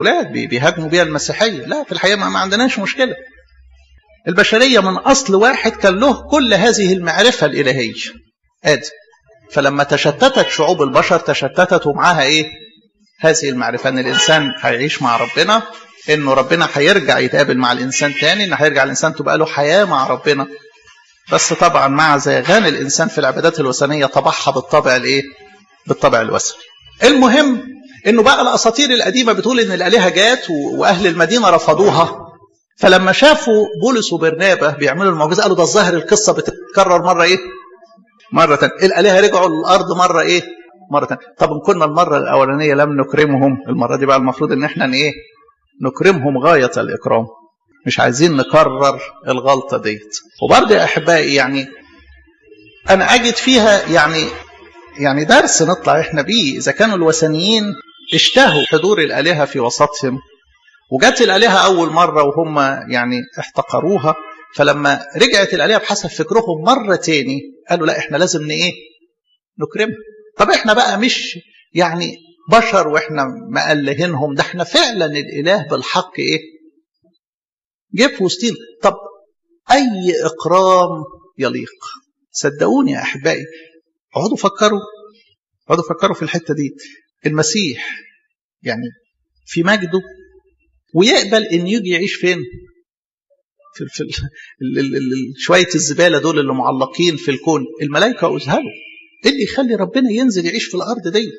ولاد بيهاجموا بيها المسيحيه لا في الحقيقه ما عندناش مشكله البشريه من اصل واحد كان له كل هذه المعرفه الالهيه ادم فلما تشتتت شعوب البشر تشتتت ومعاها ايه هذه المعرفه ان الانسان هيعيش مع ربنا انه ربنا هيرجع يتقابل مع الانسان تاني ان هيرجع الانسان تبقى له حياه مع ربنا بس طبعا مع زيغان الانسان في العبادات الوثنيه طبعها بالطبع الايه بالطبع الوثني المهم انه بقى الاساطير القديمه بتقول ان الالهه جات واهل المدينه رفضوها فلما شافوا بولس وبرنابه بيعملوا المعجزه قالوا ده الظاهر القصه بتتكرر مره ايه مره ثانيه الالهه رجعوا للارض مره ايه مره ثانيه طب ان كنا المره الاولانيه لم نكرمهم المره دي بقى المفروض ان احنا ايه نكرمهم غايه الاكرام مش عايزين نكرر الغلطه ديت وبرضه يا احبائي يعني انا اجد فيها يعني يعني درس نطلع احنا بيه اذا كانوا الوثنيين اشتهوا حضور الالهه في وسطهم وجت الالهه اول مره وهم يعني احتقروها فلما رجعت الالهه بحسب فكرهم مره تاني قالوا لا احنا لازم ايه نكرمها طب احنا بقى مش يعني بشر واحنا مألهينهم ده احنا فعلا الاله بالحق ايه جه في وسطين طب اي اكرام يليق صدقوني يا احبائي اقعدوا فكروا اقعدوا فكروا في الحته دي المسيح يعني في مجده ويقبل ان يجي يعيش فين في, في ال ال ال شويه الزباله دول اللي معلقين في الكون الملائكه اذهلوا ايه اللي يخلي ربنا ينزل يعيش في الارض ديت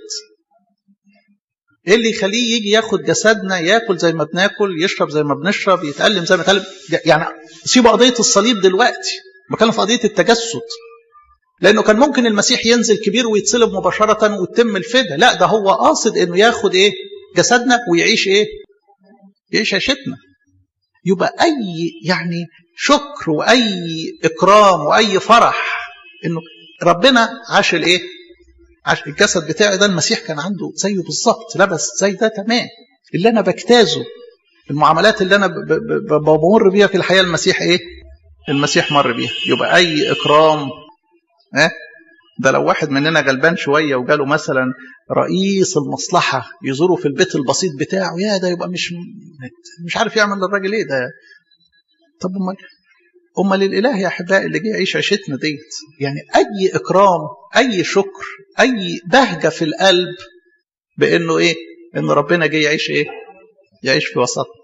ايه اللي يخليه يجي ياخد جسدنا ياكل زي ما بناكل يشرب زي ما بنشرب يتألم زي ما بنتألم يعني سيبوا قضيه الصليب دلوقتي بتكلم في قضيه التجسد لانه كان ممكن المسيح ينزل كبير ويتصلب مباشره وتتم الفدا لا ده هو قاصد انه ياخد ايه جسدنا ويعيش ايه يعيش عيشتنا يبقى اي يعني شكر واي اكرام واي فرح انه ربنا عاش الايه عاش الجسد بتاعي ده المسيح كان عنده زيه بالظبط لبس زي ده تمام اللي انا بجتازه المعاملات اللي انا بمر بيها في الحياه المسيح ايه المسيح مر بيها يبقى اي اكرام ها ده لو واحد مننا غلبان شويه وجاله مثلا رئيس المصلحه يزوره في البيت البسيط بتاعه يا ده يبقى مش مش عارف يعمل للراجل ايه ده طب امال امال الاله يا احبائي اللي جه يعيش عيشتنا ديت يعني اي اكرام اي شكر اي بهجه في القلب بانه ايه ان ربنا جه يعيش ايه يعيش في وسطنا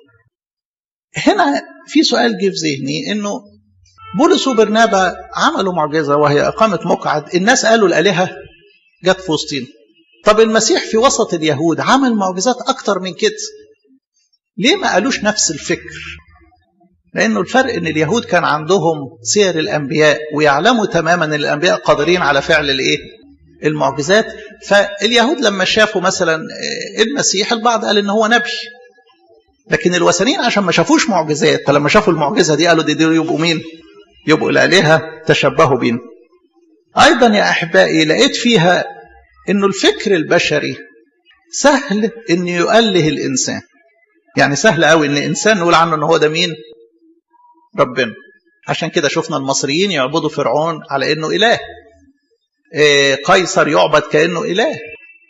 هنا في سؤال جه في ذهني انه بولس وبرنابا عملوا معجزه وهي اقامه مقعد الناس قالوا الالهه جت في وسطنا طب المسيح في وسط اليهود عمل معجزات اكتر من كده ليه ما قالوش نفس الفكر لانه الفرق ان اليهود كان عندهم سير الانبياء ويعلموا تماما ان الانبياء قادرين على فعل الايه المعجزات فاليهود لما شافوا مثلا المسيح البعض قال ان هو نبي لكن الوثنيين عشان ما شافوش معجزات فلما شافوا المعجزه دي قالوا دي, دي يبقوا مين يبقوا الالهه تشبهوا بينا ايضا يا احبائي لقيت فيها انه الفكر البشري سهل انه يؤله الانسان يعني سهل قوي ان انسان نقول عنه ان هو ده مين ربنا عشان كده شفنا المصريين يعبدوا فرعون على انه اله إيه قيصر يعبد كانه اله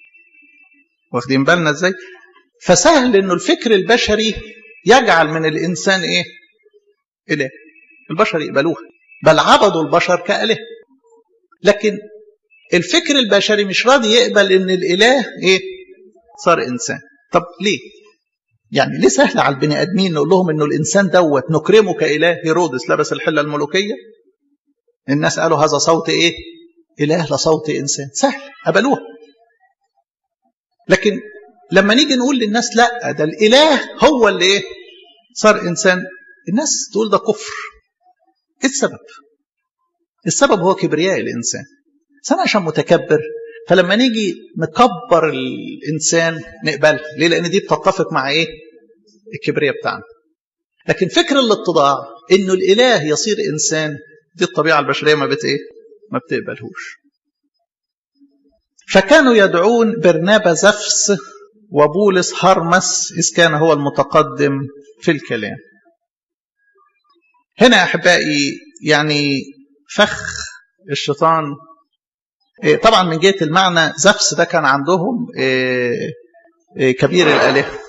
واخدين بالنا ازاي فسهل انه الفكر البشري يجعل من الانسان ايه اله البشر يقبلوها بل عبدوا البشر كاله لكن الفكر البشري مش راضي يقبل ان الاله ايه صار انسان طب ليه يعني ليه سهل على البني ادمين نقول لهم انه الانسان دوت نكرمه كاله هيرودس لبس الحله الملوكيه الناس قالوا هذا صوت ايه اله لصوت انسان سهل قبلوها لكن لما نيجي نقول للناس لا ده الاله هو اللي ايه صار انسان الناس تقول ده كفر ايه السبب السبب هو كبرياء الانسان انسان عشان متكبر فلما نيجي نكبر الانسان نقبلها ليه لان دي بتتفق مع ايه الكبرياء بتاعنا لكن فكر الاتضاع انه الاله يصير انسان دي الطبيعه البشريه ما بت ايه ما بتقبلهوش فكانوا يدعون برنابا زفس وبولس هرمس إذ كان هو المتقدم في الكلام هنا يا أحبائي يعني فخ الشيطان طبعا من جهة المعنى زفس ده كان عندهم كبير الآلهة